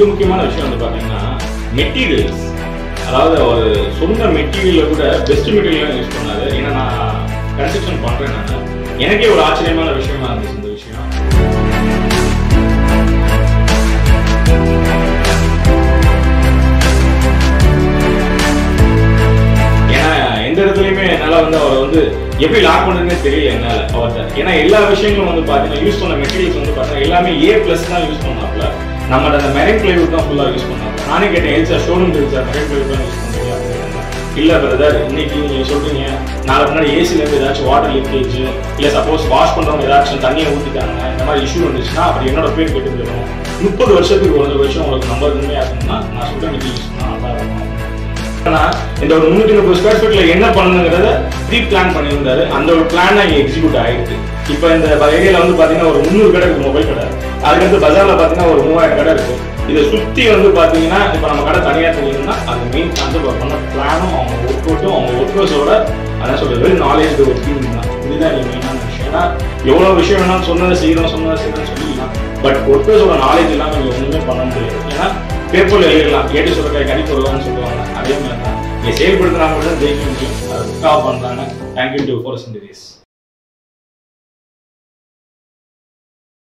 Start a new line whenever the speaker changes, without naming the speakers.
மிக முக்கியமான விஷயம் வந்து பார்த்தீங்கன்னா மெட்டீரியல்ஸ் அதாவது ஒரு சொந்த மெட்டீரியலை கூட பெஸ்ட் மெட்டீரியல் யூஸ் பண்ணாது ஏன்னா நான் கன்ஸ்ட்ரக்ஷன் பண்றேன் நான் எனக்கே ஒரு ஆச்சரியமான விஷயமா இருந்துச்சு இந்த விஷயம் ஏன்னா எந்த இடத்துலயுமே என்னால வந்து அவரை வந்து எப்படி லாக் பண்றதுன்னே தெரியல என்னால அவர்கிட்ட ஏன்னா எல்லா விஷயங்களும் வந்து பாத்தீங்கன்னா யூஸ் பண்ண மெட்டீரியல்ஸ் வந்து பாத்தீங்கன்னா எல்லாமே ஏ பிளஸ் தான் யூஸ் பண்ணாப்ல நம்ம அந்த மெரைன் பிளைவுட் தான் ஃபுல்லா யூஸ் பண்ணாங்க நானே கேட்டேன் ஏன் சார் ஷோரூம் இருக்கு சார் மெரைன் பிளைவுட் தான் யூஸ் பண்ணுறீங்க இல்ல பிரதர் இன்னைக்கு நீங்க சொல்றீங்க நாளை முன்னாடி ஏசில இருந்து ஏதாச்சும் வாட்டர் லீக்கேஜ் இல்ல சப்போஸ் வாஷ் பண்றவங்க ஏதாச்சும் தண்ணியை ஊத்திட்டாங்க இந்த மாதிரி இஷ்யூ வந்துச்சுன்னா அப்படி என்னோட பேர் கெட்டு போயிடும் முப்பது வருஷத்துக்கு ஒரு வருஷம் உங்களுக்கு நம்பர் உண்மையா இருக்குன்னா நான் சொல்றேன் யூஸ் பண்ணா நல்லா இருக்கும் ஆனா இந்த ஒரு முன்னூத்தி முப்பது ஸ்கொயர் ஃபீட்ல என்ன பண்ணணுங்கிறத ப்ரீ பிளான் பண்ணியிருந்தாரு அந்த ஒரு பிளான் இங்க எக்ஸிக்யூட் ஆயிருக்கு இப்போ இந்த ஏரியால வந்து பாத்தீங்கன்னா ஒரு முந்நூறு கடை இருக்கு மொபைல் கடை அதுக்கடுத்து பஜார்ல பாத்தீங்கன்னா ஒரு மூவாயிரம் கடை இருக்கு இதை சுத்தி வந்து பாத்தீங்கன்னா இப்போ நம்ம கடை தனியா தெரியுதுன்னா அது மெயின் கான்செப்ட் ஒர்க் பண்ண பிளானும் அவங்க ஒர்க் அவுட்டும் அவங்க ஒர்க்கர்ஸோட அதான் சொல்றது வெரி நாலேஜ் ஒரு டீம் தான் இதுதான் நீங்க மெயினான விஷயம் ஏன்னா எவ்வளவு விஷயம் வேணாலும் சொன்னதை செய்யறோம் சொன்னதை செய்யறோம் சொல்லிடலாம் பட் ஒர்க்கர்ஸோட நாலேஜ் இல்லாம நீங்க ஒண்ணுமே பண்ண முடியாது ஏன்னா பேப்பர்ல எழுதலாம் ஏட்டு சொல்ற கறி போடுவான்னு சொல்லுவாங்க அதே மாதிரி தான் நீங்க செயல்படுத்துறாங்க மட்டும் ஜெயிக்க முடியும் அதை பண்றாங்க தேங்க்யூ டு ஃபோர் சிந்தரிஸ்